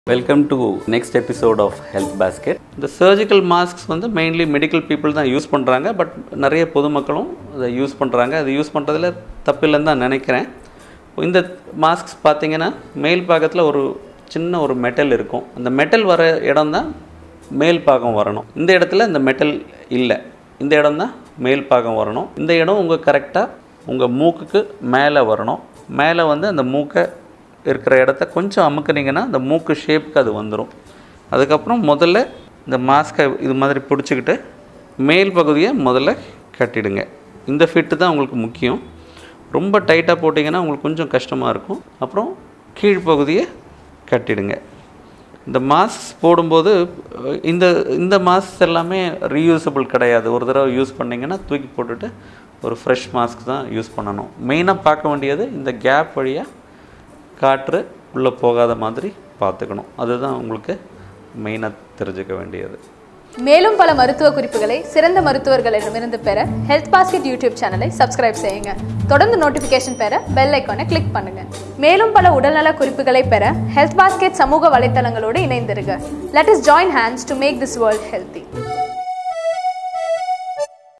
welcome to next episode of Health Basket இந்த surgical masks வந்து mainly medical people தான் use பண்ணுறாங்க but நிறைய பொதுமக்களும் அதை யூஸ் பண்ணுறாங்க அது யூஸ் பண்ணுறதுல தப்பில்லைன்னு தான் நினைக்கிறேன் இந்த மாஸ்க்ஸ் பார்த்தீங்கன்னா மேல் பாகத்தில் ஒரு சின்ன ஒரு மெட்டல் இருக்கும் அந்த மெட்டல் வர இடம் தான் மேல் பாகம் வரணும் இந்த இடத்துல இந்த மெட்டல் இல்லை இந்த இடம் தான் மேல் பாகம் வரணும் இந்த இடம் உங்கள் கரெக்டாக உங்கள் மூக்குக்கு மேலே வரணும் மேலே வந்து அந்த மூக்கை இருக்கிற இடத்த கொஞ்சம் அமுக்குனீங்கன்னா அந்த மூக்கு ஷேப்புக்கு அது வந்துடும் அதுக்கப்புறம் முதல்ல இந்த மாஸ்கை இது மாதிரி பிடிச்சிக்கிட்டு மேல் பகுதியை முதல்ல கட்டிடுங்க இந்த ஃபிட்டு தான் உங்களுக்கு முக்கியம் ரொம்ப டைட்டாக போட்டிங்கன்னா உங்களுக்கு கொஞ்சம் கஷ்டமாக இருக்கும் அப்புறம் கீழ்ப்பகுதியை கட்டிடுங்க இந்த மாஸ்க் போடும்போது அஹ், இந்த இந்த மாஸ்க் எல்லாமே ரீயூசபிள் கிடையாது ஒரு தடவை யூஸ் பண்ணிங்கன்னா தூக்கி போட்டுட்டு ஒரு ஃப்ரெஷ் மாஸ்க் தான் யூஸ் பண்ணணும் மெயினாக பார்க்க வேண்டியது இந்த கேப் வழியாக காற்று உள்ளே போகாத மாதிரி பார்த்துக்கணும் அதுதான் உங்களுக்கு மெயினாக தெரிஞ்சுக்க வேண்டியது மேலும் பல மருத்துவ குறிப்புகளை சிறந்த மருத்துவர்களிடமிருந்து பெற ஹெல்த் பாஸ்கெட் யூடியூப் சேனலை சப்ஸ்கிரைப் செய்யுங்க தொடர்ந்து நோட்டிஃபிகேஷன் பெற பெல் ஐக்கானை கிளிக் பண்ணுங்க மேலும் பல உடல்நல குறிப்புகளை பெற ஹெல்த் பாஸ்கெட் சமூக வலைத்தளங்களோடு இணைந்திருங்க let us join hands to make this world healthy